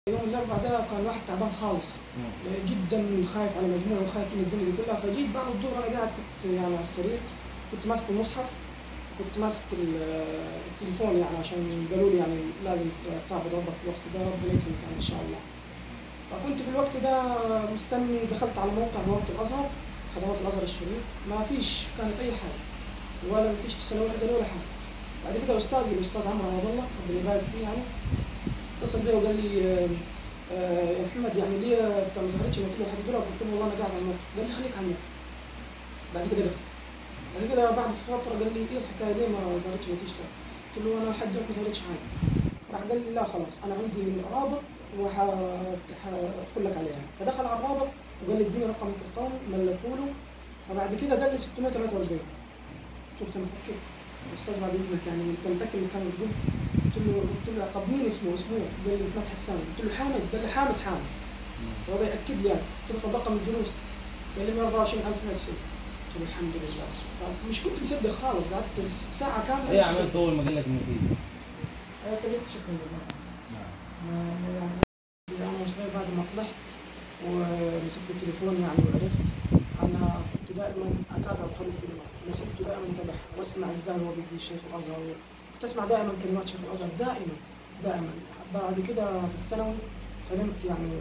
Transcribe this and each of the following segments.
يوم الاربعاء ده كان واحد تعبان خالص جدا خايف على مجموعه وخايف من الدنيا دي كلها فجيت بعد الظهر انا قاعد كنت يعني على السرير كنت ماسك المصحف كنت ماسك ال- التليفون يعني عشان قالوا لي يعني لازم تعبد ربك في الوقت ده ربنا يكرمك يعني ان شاء الله فكنت في الوقت ده مستني دخلت على موقع بوابه الازهر خدمات الازهر الشريف ما فيش كانت اي حاجه ولا نتيجه الثانويه الازهريه ولا حاجه بعد كده استاذي الاستاذ عمرو عوض الله ربنا يبارك فيه يعني اتصل بيا وقال لي آه، آه، يا محمد يعني ليه انت ما ظهرتش قلت له حاجه قلت له والله انا قاعد على الموقع قال لي خليك على الموقع بعد كده لف بعد كده بعد فتره قال لي ايه الحكايه ليه ما ظهرتش نتيجتك؟ قلت له انا لحد دلوقتي ما ظهرتش حاجه راح قال لي لا خلاص انا عندي رابط وهدخل لك عليها فدخل على الرابط وقال لي اديني رقمك القومي ملكوا له وبعد كده قال لي 643 قلت له متاكد استاذ بعد اذنك يعني انت متاكد من كان بتقول قلت له قلت له طب مين اسمه اسمه إيه؟ قال لي احمد حسان قلت له حامد قال لي حامد حامد فهو بياكد لي يعني قلت له طب رقم الجلوس قال لي 124190 قلت له الحمد لله فمش كنت مصدق خالص قعدت ساعه كامله ايه مش عملت مصدق. اول ما قال لك انه فيه؟ انا سلمت شكرا لله نعم يعني انا صغير بعد ما طلعت ومسكت التليفون يعني وعرفت انا كنت دائما اتابع كل الكلمات مسكت دائما اتابعها واسمع ازاي هو بيدي الشيخ الازهر كنت اسمع دائما كلمات شيخ الازهر دائما دائما بعد كده في الثانوي حلمت يعني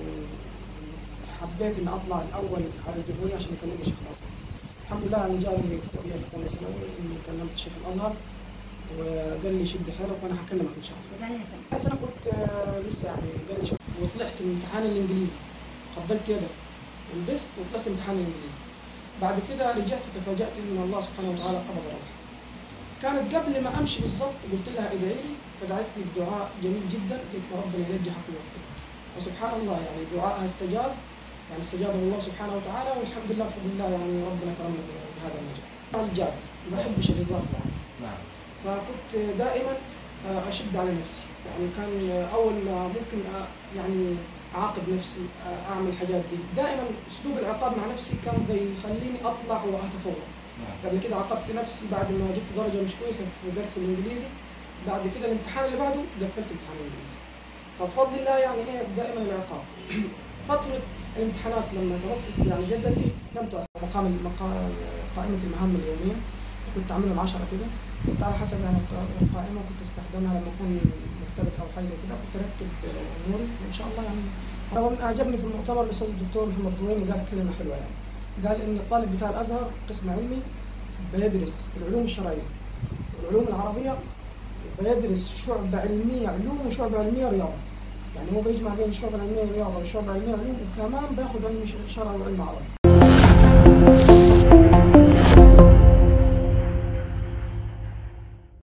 حبيت اني اطلع الاول على الجمهوريه عشان اكلم شيخ الازهر الحمد لله انا جاني رؤيه في ثانيه ثانوي اني كلمت شيخ الازهر وقال لي شد حيلك وانا هكلمك ان شاء الله ثانية سنة بس انا كنت آه، لسه يعني قال لي شوف وطلعت من امتحان الانجليزي قبلت يده ولبست وطلعت امتحان الانجليزي بعد كده رجعت تفاجات ان الله سبحانه وتعالى قبض روحي كانت قبل ما امشي بالضبط قلت لها ادعي لي فدعت لي بدعاء جميل جدا قلت له ربنا ينجحك ويوفقك وسبحان الله يعني دعائها استجاب يعني استجاب الله سبحانه وتعالى والحمد لله بفضل الله يعني ربنا كرمنا بهذا النجاح. أنا الجاد ما بحبش الرزاق يعني نعم فكنت دائما اشد على نفسي يعني كان اول ما ممكن أ- يعني اعاقب نفسي اعمل الحاجات دي دائما اسلوب العقاب مع نفسي كان بيخليني اطلع واتفوق نعم قبل كده عاقبت نفسي بعد ما جبت درجه مش كويسه في درس الانجليزي بعد كده الامتحان اللي بعده قفلت امتحان الانجليزي فبفضل الله يعني ايه دائما العقاب فتره الامتحانات لما توفت يعني جدتي لم تؤثر مقام مقام قائمه المهام اليوميه كنت اعملهم 10 كده كنت على حسب يعني الق- القائمه كنت استخدمها لما اكون مرتبط او حاجه زي كده كنت ارتب اموري وان شاء الله يعني هو من اعجبني في المؤتمر الاستاذ الدكتور محمد طويني قال كلمه حلوه يعني قال ان الطالب بتاع الازهر قسم علمي بيدرس العلوم الشرعيه والعلوم العربيه بيدرس شعبة علمية علوم وشعبة علمية رياضة يعني هو بيجمع بين الشعبة العلمية رياضة والشعبة العلمية علوم وكمان بياخد علم شرعي وعلم عربي